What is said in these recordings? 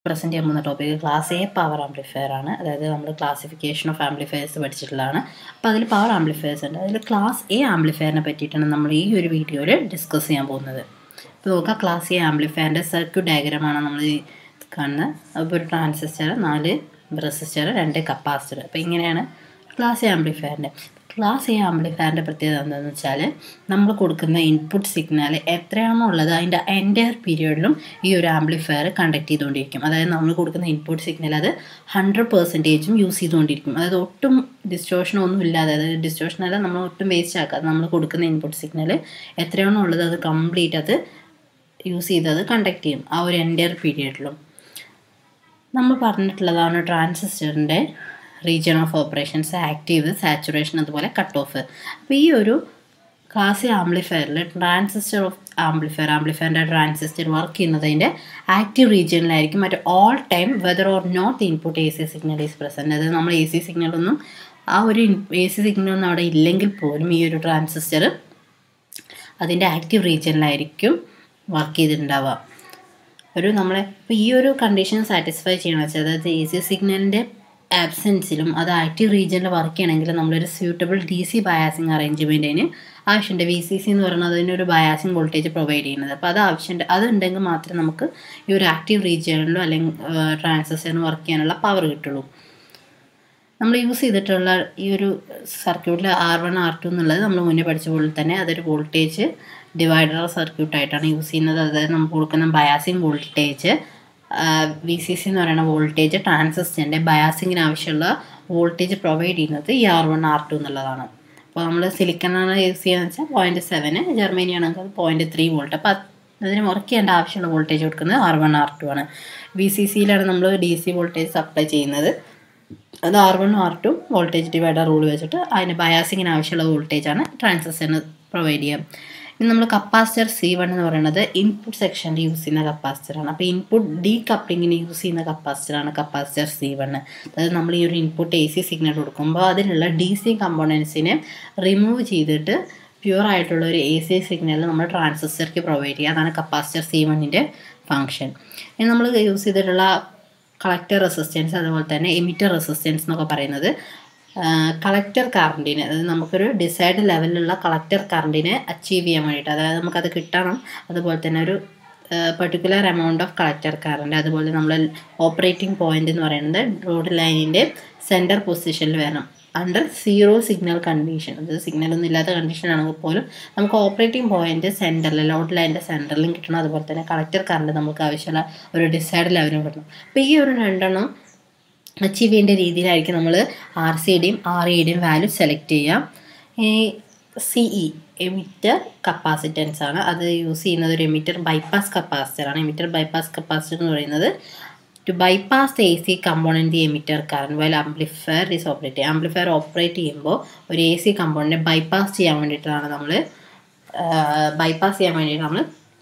present ചെയ്യാൻ പോകുന്ന topic class A power amplifier ആണ് അതായത് നമ്മൾ ക്ലാസിഫിക്കേഷൻ ഓഫ് ആംപ്ലിഫയേഴ്സ് പഠിച്ചിട്ടുള്ളതാണ് അപ്പോൾ അതിൽ പവർ ആംപ്ലിഫയേഴ്സ് ഉണ്ട് അതിൽ ക്ലാസ് എ ആംപ്ലിഫയറിനെ പറ്റിയിട്ടാണ് നമ്മൾ ഈ ഒരു വീഡിയോയിൽ ഡിസ്കസ് ചെയ്യാൻ പോകുന്നത് ഇപ്പോൾ നോക്കുക ക്ലാസ് എ ആംപ്ലിഫയറിൻ്റെ സർക്യൂട്ട് ഡയഗ്രമാണ് നമ്മൾ ഈ കാണുന്നത് അപ്പോൾ ഒരു ട്രാൻസിസ്റ്റർ നാല് റെസിസ്റ്റർ രണ്ട് കപ്പാസിറ്റർ അപ്പോൾ ഇങ്ങനെയാണ് ക്ലാസ് എ ആംപ്ലിഫയറിൻ്റെ ക്ലാസ് എ ആംപ്ലിഫയറിൻ്റെ പ്രത്യേകത എന്താണെന്ന് വെച്ചാൽ നമ്മൾ കൊടുക്കുന്ന ഇൻപുട്ട് സിഗ്നൽ എത്രയാണോ ഉള്ളത് അതിൻ്റെ എൻറ്റയർ പീരിയഡിലും ഈ ഒരു ആംപ്ലിഫയർ കണ്ടക്ട് ചെയ്തുകൊണ്ടിരിക്കും അതായത് നമ്മൾ കൊടുക്കുന്ന ഇൻപുട്ട് സിഗ്നൽ അത് ഹൺഡ്രഡ് പെർസെൻറ്റേജും യൂസ് ചെയ്തുകൊണ്ടിരിക്കും അതായത് ഒട്ടും ഡിസ്റ്റോഷൻ ഒന്നും ഇല്ലാതെ അതായത് ഡിസ്റ്റോഷൻ അല്ല നമ്മൾ ഒട്ടും വേസ്റ്റ് ആക്കാതെ നമ്മൾ കൊടുക്കുന്ന ഇൻപുട്ട് സിഗ്നൽ എത്രയാണോ ഉള്ളത് അത് കംപ്ലീറ്റ് അത് യൂസ് ചെയ്ത് അത് കണ്ടക്ട് ചെയ്യും ആ ഒരു എൻറ്റയർ പീരിയഡിലും നമ്മൾ പറഞ്ഞിട്ടുള്ളതാണ് ട്രാൻസിസ്റ്ററിൻ്റെ region of operations active saturation അതുപോലെ കട്ട് ഓഫ് അപ്പോൾ ഈ ഒരു ക്ലാസ് ആംപ്ലിഫയറിൽ ട്രാൻസിസ്റ്റർ ഓഫ് ആംപ്ലിഫയർ ആംപ്ലിഫയറിൻ്റെ ട്രാൻസിസ്റ്റർ വർക്ക് ചെയ്യുന്നതിൻ്റെ ആക്റ്റീവ് റീജിയനിലായിരിക്കും മറ്റേ all time whether or not input A C signal is present അതായത് നമ്മൾ എ സി സിഗ്നലൊന്നും ആ ഒരു എ സി സിഗ്നലൊന്നും അവിടെ ഇല്ലെങ്കിൽ പോലും ഈ ഒരു ട്രാൻസിസ്റ്റർ അതിൻ്റെ ആക്റ്റീവ് റീജിയനിലായിരിക്കും വർക്ക് ചെയ്തിട്ടുണ്ടാവുക ഒരു നമ്മളെ ഇപ്പോൾ ഈ ഒരു കണ്ടീഷൻ സാറ്റിസ്ഫൈ ചെയ്യണം വെച്ചാൽ അതായത് എ സി സിഗ്നലിൻ്റെ ആബ്സെൻസിലും അത് ആക്റ്റീവ് റീജിയനിൽ വർക്ക് ചെയ്യണമെങ്കിൽ നമ്മളൊരു സ്യൂട്ടബിൾ ഡി സി ബയാസിങ് അറേഞ്ച്മെൻറ്റിന് ആവശ്യമുണ്ട് വി സി സി എന്ന് പറയുന്നത് അതിനൊരു ബയാസിങ് വോൾട്ടേജ് പ്രൊവൈഡ് ചെയ്യുന്നത് അപ്പോൾ അത് ആവശ്യമുണ്ട് അതുണ്ടെങ്കിൽ മാത്രമേ നമുക്ക് ഈ ഒരു ആക്റ്റീവ് റീജിയനിലോ അല്ലെങ്കിൽ ട്രാൻസിസ്റ്ററിന് വർക്ക് ചെയ്യാനുള്ള പവർ കിട്ടുള്ളൂ നമ്മൾ യൂസ് ചെയ്തിട്ടുള്ള ഈ ഒരു സർക്യൂട്ടിൽ ആർ വൺ ആർ ടു എന്നുള്ളത് നമ്മൾ മുന്നേ പഠിച്ച പോലെ തന്നെ അതൊരു വോൾട്ടേജ് ഡിവൈഡർ സർക്യൂട്ടായിട്ടാണ് യൂസ് ചെയ്യുന്നത് അതായത് നമുക്ക് കൊടുക്കുന്ന biasing voltage V C C എന്ന് പറയുന്ന വോൾട്ടേജ് ട്രാൻസിസ്റ്ററിൻ്റെ ബയാസിങ്ങിന് ആവശ്യമുള്ള വോൾട്ടേജ് പ്രൊവൈഡ് ചെയ്യുന്നത് ഈ ആർ വൺ ആർ ടു എന്നുള്ളതാണ് അപ്പോൾ നമ്മൾ സിലിക്കണാണ് യൂസ് ചെയ്യുന്നത് വെച്ചാൽ പോയിൻറ്റ് സെവന് ജർമ്മനി ആണെങ്കിൽ അത് പോയിൻറ്റ് ത്രീ വോൾട്ട് അപ്പോൾ അതിന് വർക്ക് ചെയ്യേണ്ട ആവശ്യമുള്ള വോൾട്ടേജ് കൊടുക്കുന്നത് ആർ വൺ ആർ ടു ആണ് വി സി സിയിലാണ് നമ്മൾ ഡി സി വോൾട്ടേജ് സപ്ലൈ ചെയ്യുന്നത് അത് R one R two voltage divider rule വെച്ചിട്ട് അതിന് ബയാസിങ്ങിന് ആവശ്യമുള്ള വോൾട്ടേജാണ് ട്രാൻസിസ്റ്ററിന് പ്രൊവൈഡ് ചെയ്യുക ഇനി നമ്മൾ കപ്പാസിറ്റർ സി വൺ എന്ന് പറയുന്നത് ഇൻപുട്ട് സെക്ഷനിൽ യൂസ് ചെയ്യുന്ന കപ്പാസിറ്ററാണ് അപ്പോൾ ഇൻപുട്ട് ഡീ കപ്ലിങ്ങിന് യൂസ് ചെയ്യുന്ന കപ്പാസിറ്ററാണ് കപ്പാസിറ്റർ സി വൺ അതായത് നമ്മൾ ഈ ഒരു ഇൻപുട്ട് എ സി സിഗ്നൽ കൊടുക്കുമ്പോൾ അതിലുള്ള ഡി സി കമ്പോണൻസിനെ റിമൂവ് ചെയ്തിട്ട് പ്യുവർ ആയിട്ടുള്ള ഒരു എ സി സിഗ്നൽ നമ്മൾ ട്രാൻസിസ്റ്റർക്ക് പ്രൊവൈഡ് ചെയ്യുക അതാണ് കപ്പാസിറ്റർ സി വണ്ണിൻ്റെ ഫങ്ഷൻ ഇനി നമ്മൾ യൂസ് ചെയ്തിട്ടുള്ള കളക്ടർ റെസിസ്റ്റൻസ് അതുപോലെ തന്നെ എമിറ്റർ റെസിസ്റ്റൻസ് എന്നൊക്കെ പറയുന്നത് കളക്ടർ കറണ്ടിനെ അതായത് നമുക്കൊരു ഡിസൈഡ് ലെവലിലുള്ള കളക്ടർ കറണ്ടിനെ അച്ചീവ് ചെയ്യാൻ വേണ്ടിയിട്ട് അതായത് നമുക്കത് കിട്ടണം അതുപോലെ തന്നെ ഒരു particular amount of collector current അതുപോലെ നമ്മൾ ഓപ്പറേറ്റിംഗ് പോയിന്റ് എന്ന് പറയുന്നത് റോഡ് ലൈനിൻ്റെ സെൻറ്റർ പൊസിഷനിൽ വരണം അണ്ടർ സീറോ സിഗ്നൽ കണ്ടീഷൻ അത് സിഗ്നൽ ഒന്നും ഇല്ലാത്ത കണ്ടീഷൻ ആണെങ്കിൽ പോലും നമുക്ക് ഓപ്പറേറ്റിംഗ് പോയിന്റ് സെൻറ്ററിൽ ലോഡ് ലൈനിൻ്റെ സെൻറ്ററിലും കിട്ടണം അതുപോലെ തന്നെ കളക്ടർ കറണ്ട് നമുക്ക് ആവശ്യമുള്ള ഒരു ഡിസൈഡ് ലെവലും കിട്ടണം അപ്പോൾ ഈ ഒരു രണ്ടെണ്ണം അച്ചീവ് ചെയ്യേണ്ട രീതിയിലായിരിക്കും നമ്മൾ ആർ സിയുടെയും ആർ ഇയുടെയും വാല്യൂ സെലക്ട് ചെയ്യാം ഈ സി ഇ എമിറ്റർ കപ്പാസിറ്റൻസ് ആണ് അത് യൂസ് ചെയ്യുന്നത് ഒരു എമിറ്റർ ബൈപ്പാസ് കപ്പാസിറ്റർ ആണ് എമിറ്റർ ബൈപ്പാസ് കപ്പാസിറ്റർ എന്ന് പറയുന്നത് to bypass the A C component the emitter current while amplifier is operate amplifier operate ചെയ്യുമ്പോൾ ഒരു എ സി കമ്പോണൻറ്റ് ബൈപ്പാസ് ചെയ്യാൻ വേണ്ടിയിട്ടാണ് നമ്മൾ ബൈപ്പാസ് ചെയ്യാൻ വേണ്ടിയിട്ട് നമ്മൾ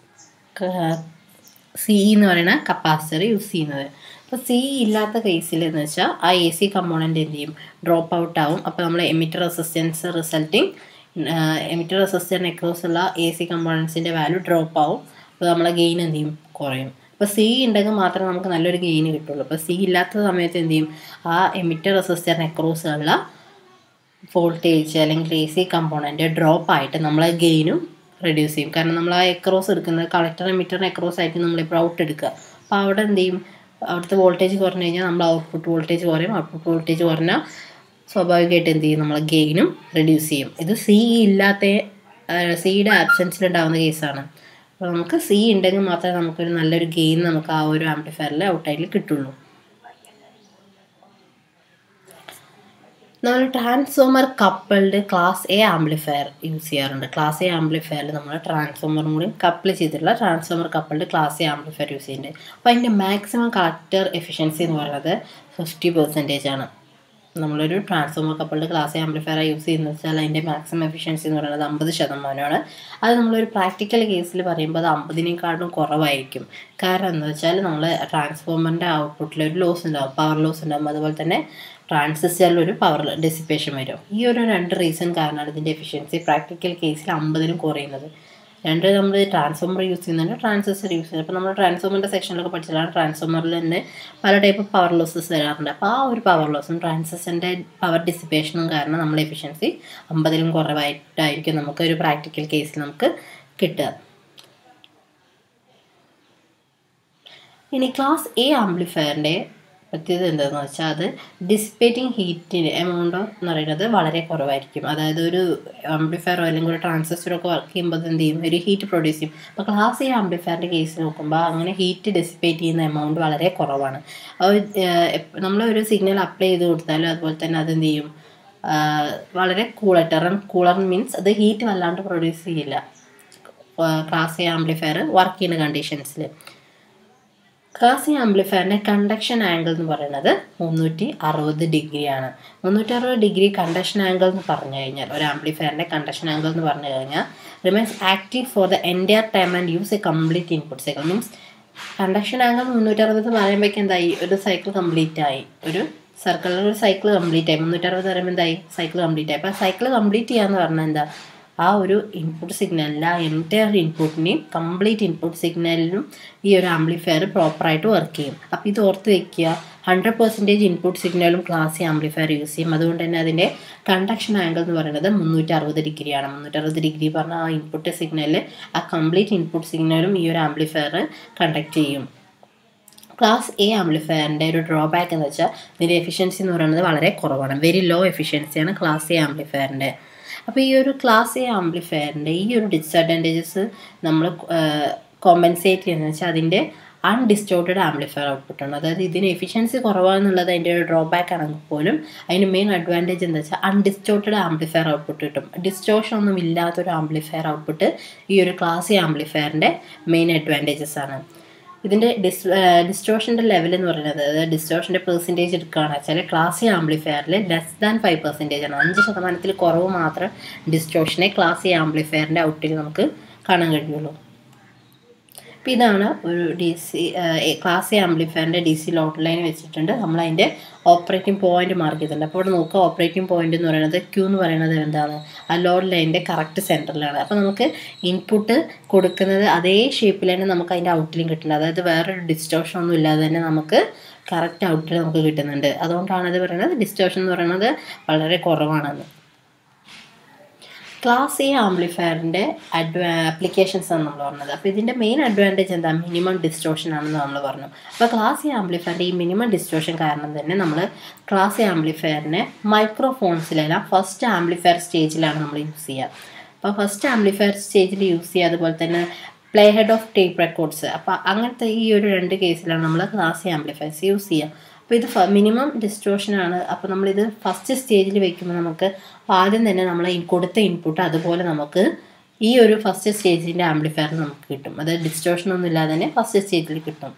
സി എന്ന് പറയുന്ന കപ്പാസിറ്റർ യൂസ് ചെയ്യുന്നത് അപ്പോൾ സി ഇല്ലാത്ത കേസിൽ എന്ന് വെച്ചാൽ ആ എ സി കമ്പോണൻ്റ് എന്ത് ചെയ്യും ഡ്രോപ്പ് ഔട്ട് ആവും അപ്പോൾ നമ്മൾ emitter resistance resulting emitter resistant across ഉള്ള എ സി കമ്പോണൻസിൻ്റെ വാല്യൂ ഡ്രോപ്പ് ആവും അപ്പോൾ നമ്മളെ ഗെയിൻ എന്ത് ചെയ്യും കുറയും അപ്പോൾ സി ഉണ്ടെങ്കിൽ മാത്രമേ നമുക്ക് നല്ലൊരു ഗെയിൻ കിട്ടുള്ളൂ അപ്പോൾ സി ഇല്ലാത്ത സമയത്ത് എന്ത് ചെയ്യും ആ എമിറ്റർ റെസിസ്റ്റൻറ്റ് അക്രോസ് ഉള്ള വോൾട്ടേജ് അല്ലെങ്കിൽ എ സി കമ്പോണൻ്റ് ഡ്രോപ്പ് ആയിട്ട് നമ്മളെ ഗെയിനും റെഡ്യൂസ് ചെയ്യും കാരണം നമ്മൾ ആ എക്രോസ് എടുക്കുന്നത് കളക്ടർ എമിറ്ററിന് എക്രോസ് ആയിട്ട് നമ്മളിപ്പോൾ ഔട്ട് എടുക്കുക അപ്പോൾ അവിടെ എന്ത് ചെയ്യും അവിടുത്തെ വോൾട്ടേജ് കുറഞ്ഞു കഴിഞ്ഞാൽ നമ്മൾ ഔട്ട്പുട്ട് വോൾട്ടേജ് കുറയും ഔട്ട്പുട്ട് വോൾട്ടേജ് കുറഞ്ഞാൽ സ്വാഭാവികമായിട്ട് എന്ത് ചെയ്യും നമ്മളെ ഗെയിനും റെഡ്യൂസ് ചെയ്യും ഇത് സി ഇല്ലാത്ത സിയുടെ ആബ്സെൻസിൽ ഉണ്ടാകുന്ന കേസാണ് അപ്പോൾ നമുക്ക് സി ഉണ്ടെങ്കിൽ മാത്രമേ നമുക്കൊരു നല്ലൊരു ഗെയിൻ നമുക്ക് ആ ഒരു ആംപ്ലിഫയറിൽ ഔട്ടായിട്ട് കിട്ടുള്ളൂ നമ്മൾ transformer coupled class A amplifier use ചെയ്യാറുണ്ട് ക്ലാസ് എ ആംപ്ലിഫയറിൽ നമ്മൾ ട്രാൻസ്ഫോമറും കൂടി കപ്പിൾ ചെയ്തിട്ടുള്ള transformer coupled class A amplifier use ചെയ്യുന്നുണ്ട് അപ്പോൾ അതിൻ്റെ മാക്സിമം കളക്ടർ എഫിഷ്യൻസി എന്ന് പറയുന്നത് ഫിഫ്റ്റി പെർസെൻറ്റേജ് ആണ് നമ്മളൊരു transformer coupled class A amplifier use ചെയ്യുന്നത് വെച്ചാൽ അതിൻ്റെ മാക്സിമം എഫിഷ്യൻസി എന്ന് പറയുന്നത് അമ്പത് ശതമാനമാണ് അത് നമ്മളൊരു പ്രാക്ടിക്കൽ കേസിൽ പറയുമ്പോൾ അത് അമ്പതിനേക്കാളും കുറവായിരിക്കും കാരണം എന്താ വെച്ചാൽ നമ്മൾ ട്രാൻസ്ഫോമറിൻ്റെ ഔട്ട്പുട്ടിൽ ഒരു ലോസ് ഉണ്ടാവും പവർ ലോസ് ഉണ്ടാകും അതുപോലെ തന്നെ ട്രാൻസിസ്റ്ററിൽ ഒരു പവർ ഡെസിപ്പേഷൻ വരും ഈ ഒരു രണ്ട് റീസൺ കാരണമാണ് ഇതിൻ്റെ എഫിഷ്യൻസി പ്രാക്ടിക്കൽ കേസിൽ അമ്പതിനും കുറയുന്നത് രണ്ട് നമ്മൾ ട്രാൻസ്ഫോമർ യൂസ് ചെയ്യുന്നുണ്ട് ട്രാൻസിസ്റ്റർ യൂസ് ചെയ്യുന്നത് അപ്പോൾ നമ്മൾ ട്രാൻസ്ഫോമറിൻ്റെ സെക്ഷനിലൊക്കെ പഠിച്ചതാണ് ട്രാൻസ്ഫോമറിൽ തന്നെ പല ടൈപ്പ് പവർ ലോസസ് വരാറുണ്ട് അപ്പോൾ ആ ഒരു പവർ ലോസും ട്രാൻസിസ്റ്ററിൻ്റെ പവർ ഡിസിപ്പേഷനും കാരണം നമ്മൾ എഫിഷ്യൻസി അമ്പതിലും കുറവായിട്ടായിരിക്കും നമുക്ക് ഒരു പ്രാക്ടിക്കൽ കേസിൽ നമുക്ക് കിട്ടുക ഇനി ക്ലാസ് എ ആംപ്ലിഫയറിൻ്റെ പ്രത്യേകത എന്താണെന്ന് വെച്ചാൽ അത് ഡിസിപ്പേറ്റിംഗ് ഹീറ്റിൻ്റെ എമൗണ്ട് എന്ന് പറയുന്നത് വളരെ കുറവായിരിക്കും അതായത് ഒരു ആംപ്ലിഫയറോ അല്ലെങ്കിൽ ഒരു ട്രാൻസിസ്റ്ററോ ഒക്കെ വർക്ക് ചെയ്യുമ്പോൾ എന്ത് ചെയ്യും ഒരു ഹീറ്റ് പ്രൊഡ്യൂസ് ചെയ്യും അപ്പോൾ ക്ലാസ് എ ആംപ്ലിഫയറിൻ്റെ കേസ് നോക്കുമ്പോൾ അങ്ങനെ ഹീറ്റ് ഡിസിപ്പേറ്റ് ചെയ്യുന്ന എമൗണ്ട് വളരെ കുറവാണ് നമ്മളൊരു സിഗ്നൽ അപ്ലൈ ചെയ്ത് കൊടുത്താലും അതുപോലെ തന്നെ അതെന്ത് ചെയ്യും വളരെ കൂളായിട്ട് റൺ കൂളർ മീൻസ് അത് ഹീറ്റ് വല്ലാണ്ട് പ്രൊഡ്യൂസ് ചെയ്യില്ല ക്ലാസ് എ ആംപ്ലിഫയർ വർക്ക് ചെയ്യുന്ന കണ്ടീഷൻസിൽ ക്ലാസ് ആംപ്ലിഫയറിൻ്റെ കണ്ടക്ഷൻ ആംഗിൾ എന്ന് പറയുന്നത് മുന്നൂറ്റി അറുപത് ഡിഗ്രിയാണ് മുന്നൂറ്റി അറുപത് ഡിഗ്രി കണ്ടക്ഷൻ ആംഗിൾ എന്ന് പറഞ്ഞു കഴിഞ്ഞാൽ ഒരു ആംപ്ലിഫയറിൻ്റെ കണ്ടക്ഷൻ ആംഗിൾ എന്ന് പറഞ്ഞു കഴിഞ്ഞാൽ remains active for the entire time and use a complete input cycle means conduction angle മുന്നൂറ്റി അറുപത് പറയുമ്പോഴേക്കും എന്തായി ഒരു സൈക്കിൾ കംപ്ലീറ്റ് ആയി ഒരു സർക്കിളിൽ ഒരു സൈക്കിൾ കംപ്ലീറ്റ് ആയി മുന്നൂറ്റി അറുപത് പറയുമ്പോൾ എന്തായി സൈക്കിൾ കംപ്ലീറ്റ് ആയി അപ്പോൾ സൈക്കിൾ കംപ്ലീറ്റ് ചെയ്യാന്ന് പറഞ്ഞാൽ എന്താ ആ ഒരു ഇൻപുട്ട് സിഗ്നലിൻ്റെ ആ എൻറ്റയർ ഇൻപുട്ടിനെയും കംപ്ലീറ്റ് ഇൻപുട്ട് സിഗ്നലിനും ഈ ഒരു ആംപ്ലിഫയർ പ്രോപ്പറായിട്ട് വർക്ക് ചെയ്യും അപ്പോൾ ഇത് ഓർത്ത് വെക്കുക ഹൺഡ്രഡ് പെർസെൻറ്റേജ് ഇൻപുട്ട് സിഗ്നലും ക്ലാസ് ആംപ്ലിഫയർ യൂസ് ചെയ്യും അതുകൊണ്ട് തന്നെ അതിൻ്റെ കണ്ടക്ഷൻ ആംഗിൾ എന്ന് പറയുന്നത് മുന്നൂറ്റി അറുപത് ഡിഗ്രിയാണ് മുന്നൂറ്റി അറുപത് ഡിഗ്രി പറഞ്ഞാൽ ആ ഇൻപുട്ട് സിഗ്നലിൽ ആ കംപ്ലീറ്റ് ഇൻപുട്ട് സിഗ്നലും ഈ ഒരു ആംപ്ലിഫയർ കണ്ടക്ട് ചെയ്യും ക്ലാസ് എ ആംപ്ലിഫയറിൻ്റെ ഒരു ഡ്രോബാക്ക് എന്ന് വെച്ചാൽ ഇതിൻ്റെ എഫിഷ്യൻസി എന്ന് പറയുന്നത് വളരെ കുറവാണ് വെരി ലോ എഫിഷ്യൻസിയാണ് ക്ലാസ് എ ആംപ്ലിഫയറിൻ്റെ അപ്പോൾ ഈ ഒരു ക്ലാസ് എ ആംപ്ലിഫയറിൻ്റെ ഈ ഒരു ഡിസഡ്വാൻറ്റേജസ് നമ്മൾ കോമ്പൻസേറ്റ് ചെയ്യുന്നത് വെച്ചാൽ അതിൻ്റെ അൺഡിസ്റ്റോർട്ടഡ് ആംപ്ലിഫയർ ഔട്ട്പുട്ടാണ് അതായത് ഇതിന് എഫിഷ്യൻസി കുറവാണെന്നുള്ളത് അതിൻ്റെ ഒരു ഡ്രോബാക്ക് ആണെങ്കിൽ പോലും അതിന് മെയിൻ അഡ്വാൻറ്റേജ് എന്താ വെച്ചാൽ അൺഡിസ്റ്റോർട്ടഡ് ആംപ്ലിഫയർ ഔട്ട്പുട്ട് കിട്ടും ഡിസ്റ്റോഷൻ ഒന്നും ഇല്ലാത്തൊരു ആംപ്ലിഫയർ ഔട്ട്പുട്ട് ഈ ഒരു ക്ലാസ് എ ആംപ്ലിഫയറിൻ്റെ മെയിൻ അഡ്വാൻറ്റേജസ് ആണ് ഇതിൻ്റെ ഡിസ് ഡിസ്റ്റോഷൻ്റെ ലെവൽ എന്ന് പറയുന്നത് അതായത് ഡിസ്റ്റോഷൻ്റെ പെർസെൻറ്റേജ് എടുക്കുകയാണെന്ന് വെച്ചാൽ ക്ലാസ് ആംപ്ലിഫയറിൽ ലെസ് ദാൻ ഫൈവ് പെർസെൻറ്റേജ് ആണ് അഞ്ച് ശതമാനത്തിൽ കുറവ് മാത്രം ഡിസ്റ്റോഷനെ ക്ലാസ് ആംപ്ലിഫയറിൻ്റെ ഔട്ടിൽ നമുക്ക് കാണാൻ കഴിയുള്ളൂ അപ്പോൾ ഇതാണ് ഒരു ഡി സി ക്ലാസ് എ ആംപ്ലിഫയറിൻ്റെ ഡി സി ലോട്ട് ലൈൻ വെച്ചിട്ടുണ്ട് നമ്മൾ അതിൻ്റെ ഓപ്പറേറ്റിംഗ് പോയിന്റ് മാർക്ക് ചെയ്തിട്ടുണ്ട് അപ്പോൾ ഇവിടെ നോക്കുക ഓപ്പറേറ്റിംഗ് പോയിന്റ് എന്ന് പറയുന്നത് ക്യൂ എന്ന് പറയുന്നത് എന്താണ് ആ ലോഡ് ലൈനിൻ്റെ കറക്റ്റ് സെൻറ്ററിലാണ് അപ്പോൾ നമുക്ക് ഇൻപുട്ട് കൊടുക്കുന്നത് അതേ ഷേപ്പിൽ തന്നെ നമുക്ക് അതിൻ്റെ ഔട്ടിലും കിട്ടുന്നത് അതായത് വേറൊരു ഡിസ്റ്റോഷൻ ഒന്നും ഇല്ലാതെ തന്നെ നമുക്ക് കറക്റ്റ് ഔട്ടിൽ നമുക്ക് കിട്ടുന്നുണ്ട് അതുകൊണ്ടാണ് അത് പറയുന്നത് ഡിസ്റ്റോഷൻ എന്ന് പറയുന്നത് വളരെ കുറവാണെന്ന് ക്ലാസ് എ ആംപ്ലിഫയറിൻ്റെ അഡ്വാ ആപ്ലിക്കേഷൻസ് ആണ് നമ്മൾ പറഞ്ഞത് അപ്പോൾ ഇതിൻ്റെ മെയിൻ അഡ്വാൻറ്റേജ് എന്താ മിനിമം ഡിസ്റ്റോഷൻ ആണെന്ന് നമ്മൾ പറഞ്ഞു അപ്പോൾ ക്ലാസ് എ ആംപ്ലിഫയറിൻ്റെ ഈ മിനിമം ഡിസ്റ്റോഷൻ കാരണം തന്നെ നമ്മൾ ക്ലാസ് എ ആംപ്ലിഫയറിനെ മൈക്രോഫോൺസിലെല്ലാം ഫസ്റ്റ് ആംപ്ലിഫയർ സ്റ്റേജിലാണ് നമ്മൾ യൂസ് ചെയ്യുക അപ്പോൾ ഫസ്റ്റ് ആംപ്ലിഫയർ സ്റ്റേജിൽ യൂസ് ചെയ്യുക അതുപോലെ തന്നെ play head of tape records അപ്പോൾ അങ്ങനത്തെ ഈ ഒരു രണ്ട് കേസിലാണ് നമ്മൾ ക്ലാസ് എ ആംപ്ലിഫയേഴ്സ് യൂസ് ചെയ്യുക അപ്പോൾ ഇത് മിനിമം ഡിസ്റ്റോഷനാണ് അപ്പോൾ നമ്മളിത് ഫസ്റ്റ് സ്റ്റേജിൽ വെക്കുമ്പോൾ നമുക്ക് ആദ്യം തന്നെ നമ്മൾ കൊടുത്ത ഇൻപുട്ട് അതുപോലെ നമുക്ക് ഈ ഒരു ഫസ്റ്റ് സ്റ്റേജിൻ്റെ ആംപ്ലിഫയർ നമുക്ക് കിട്ടും അതായത് ഡിസ്റ്റോഷൻ ഒന്നും ഇല്ലാതെ തന്നെ ഫസ്റ്റ് സ്റ്റേജിൽ കിട്ടും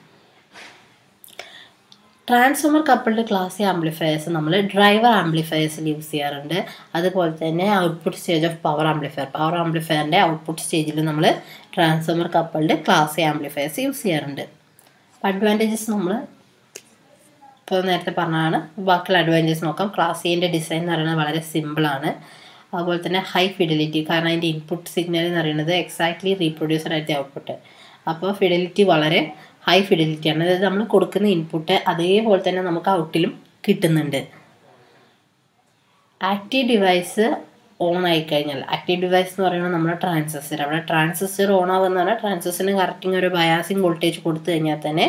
ട്രാൻസ്ഫോമർ കപ്പിൾഡ് ക്ലാസ് ആംപ്ലിഫയേഴ്സ് നമ്മൾ ഡ്രൈവർ ആംപ്ലിഫയേഴ്സിൽ യൂസ് ചെയ്യാറുണ്ട് അതുപോലെ തന്നെ output stage of power amplifier power ആംപ്ലിഫയറിൻ്റെ ഔട്ട്പുട്ട് സ്റ്റേജിൽ നമ്മൾ transformer coupled class amplifiers use ചെയ്യാറുണ്ട് അപ്പോൾ അഡ്വാൻറ്റേജസ് നമ്മൾ ഇപ്പോൾ നേരത്തെ പറഞ്ഞതാണ് ബാക്കിയുള്ള അഡ്വാൻറ്റേജസ് നോക്കാം ക്ലാസ് എൻ്റെ ഡിസൈൻ എന്ന് പറയുന്നത് വളരെ സിമ്പിളാണ് അതുപോലെ തന്നെ ഹൈ ഫിഡലിറ്റി കാരണം അതിൻ്റെ ഇൻപുട്ട് സിഗ്നൽ എന്ന് പറയുന്നത് എക്സാക്ട്ലി റീപ്രൊഡ്യൂസർ ആയിട്ട് ഔട്ട്പുട്ട് അപ്പോൾ ഫിഡലിറ്റി വളരെ ഹൈ ഫിഡലിറ്റി ആണ് അതായത് നമ്മൾ കൊടുക്കുന്ന ഇൻപുട്ട് അതേപോലെ തന്നെ നമുക്ക് ഔട്ടിലും കിട്ടുന്നുണ്ട് ആക്റ്റീവ് ഡിവൈസ് ഓൺ ആയി കഴിഞ്ഞാൽ ആക്റ്റീവ് ഡിവൈസ് എന്ന് പറയുന്നത് നമ്മുടെ ട്രാൻസിസ്റ്റർ അവിടെ ട്രാൻസിസ്റ്റർ ഓൺ ആകുന്ന പറഞ്ഞാൽ ട്രാൻസിസ്റ്ററിന് കറക്റ്റിംഗ് ഒരു ബയാസിങ് വോൾട്ടേജ് കൊടുത്തു കഴിഞ്ഞാൽ തന്നെ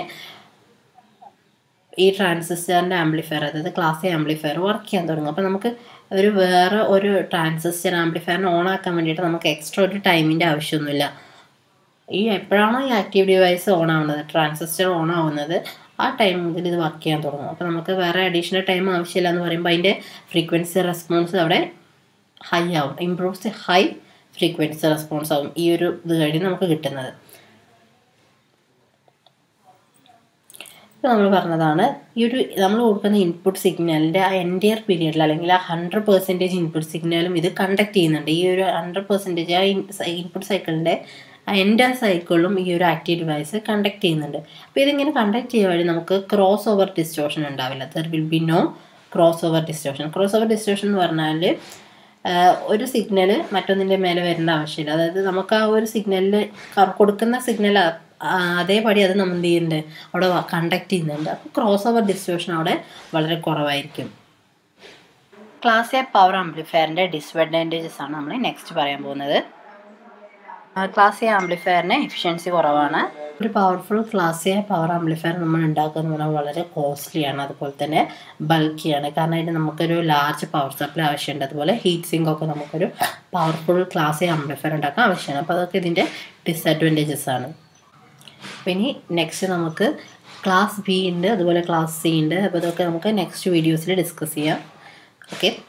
ഈ ട്രാൻസിസ്റ്ററിൻ്റെ ആംപ്ലിഫയർ അതായത് ക്ലാസ് എ ആംപ്ലിഫയർ വർക്ക് ചെയ്യാൻ തുടങ്ങും അപ്പോൾ നമുക്ക് ഒരു വേറെ ഒരു ട്രാൻസിസ്റ്റർ ആംപ്ലിഫയറിനെ ഓൺ ആക്കാൻ വേണ്ടിയിട്ട് നമുക്ക് എക്സ്ട്രാ ഒരു ടൈമിൻ്റെ ആവശ്യമൊന്നുമില്ല ഈ എപ്പോഴാണോ ഈ ആക്റ്റീവ് ഡിവൈസ് ഓൺ ആവുന്നത് ട്രാൻസിസ്റ്റർ ഓൺ ആവുന്നത് ആ ടൈം മുതൽ ഇത് വർക്ക് ചെയ്യാൻ തുടങ്ങും അപ്പോൾ നമുക്ക് വേറെ അഡീഷണൽ ടൈം ആവശ്യമില്ല എന്ന് പറയുമ്പോൾ അതിൻ്റെ ഫ്രീക്വൻസി റെസ്പോൺസ് അവിടെ ഹൈ ആവും ഇംപ്രൂവ്സ് ഹൈ ഫ്രീക്വൻസി റെസ്പോൺസ് ആവും ഈ ഒരു ഇത് കഴിഞ്ഞ് നമുക്ക് കിട്ടുന്നത് ഇപ്പോൾ നമ്മൾ പറഞ്ഞതാണ് ഈ ഒരു നമ്മൾ കൊടുക്കുന്ന ഇൻപുട്ട് സിഗ്നലിൻ്റെ ആ എൻറ്റിയർ പീരിയഡിൽ അല്ലെങ്കിൽ ആ ഹൺഡ്രഡ് പെർസെൻറ്റേജ് ഇൻപുട്ട് സിഗ്നലും ഇത് കണ്ടക്ട് ചെയ്യുന്നുണ്ട് ഈ ഒരു ഹൺഡ്രഡ് പെർസെൻറ്റേജ് ആ ഇൻപുട്ട് സൈക്കിളിൻ്റെ എൻ്റെ സൈക്കിളും ഈ ഒരു ആക്റ്റീവ് ഡിവൈസ് കണ്ടക്ട് ചെയ്യുന്നുണ്ട് അപ്പോൾ ഇതിങ്ങനെ കണ്ടക്ട് ചെയ്യുക വഴി നമുക്ക് ക്രോസ് ഓവർ ഡിസ്റ്റോഷൻ ഉണ്ടാവില്ല there will be no crossover distortion crossover distortion എന്ന് പറഞ്ഞാൽ ഒരു സിഗ്നൽ മറ്റൊന്നിൻ്റെ മേലെ വരേണ്ട ആവശ്യമില്ല അതായത് നമുക്ക് ആ ഒരു സിഗ്നലിൽ കൊടുക്കുന്ന സിഗ്നൽ അതേപടി അത് നമ്മൾ എന്ത് ചെയ്യുന്നുണ്ട് അവിടെ കണ്ടക്ട് ചെയ്യുന്നുണ്ട് അപ്പോൾ ക്രോസ് ഓവർ ഡിസ്ട്രിബ്യൂഷൻ അവിടെ വളരെ കുറവായിരിക്കും ക്ലാസ് എ പവർ ആംപ്ലിഫയറിൻ്റെ ഡിസ്അഡ്വാൻറ്റേജസ് ആണ് നമ്മൾ നെക്സ്റ്റ് പറയാൻ പോകുന്നത് ക്ലാസ് എ ആംപ്ലിഫയറിന് എഫിഷ്യൻസി കുറവാണ് ഒരു powerful class A power amplifier നമ്മൾ ഉണ്ടാക്കുക എന്ന് പറഞ്ഞാൽ വളരെ കോസ്റ്റ്ലിയാണ് അതുപോലെ തന്നെ ബൾക്കിയാണ് കാരണം അതിന് നമുക്കൊരു ലാർജ് പവർ സപ്ലൈ ആവശ്യമുണ്ട് അതുപോലെ ഹീറ്റ് സിങ്ക് ഒക്കെ നമുക്കൊരു പവർഫുൾ ക്ലാസ് എ ആംപ്ലിഫയർ ഉണ്ടാക്കാൻ ആവശ്യമാണ് അപ്പോൾ അതൊക്കെ ഇതിൻ്റെ ഡിസഡ്വാൻറ്റേജസ് ആണ് അപ്പോൾ ഇനി നെക്സ്റ്റ് നമുക്ക് ക്ലാസ് ബി ഉണ്ട് അതുപോലെ ക്ലാസ് സി ഉണ്ട് അപ്പോൾ ഇതൊക്കെ നമുക്ക് നെക്സ്റ്റ് വീഡിയോസിൽ ഡിസ്കസ് ചെയ്യാം ഓക്കെ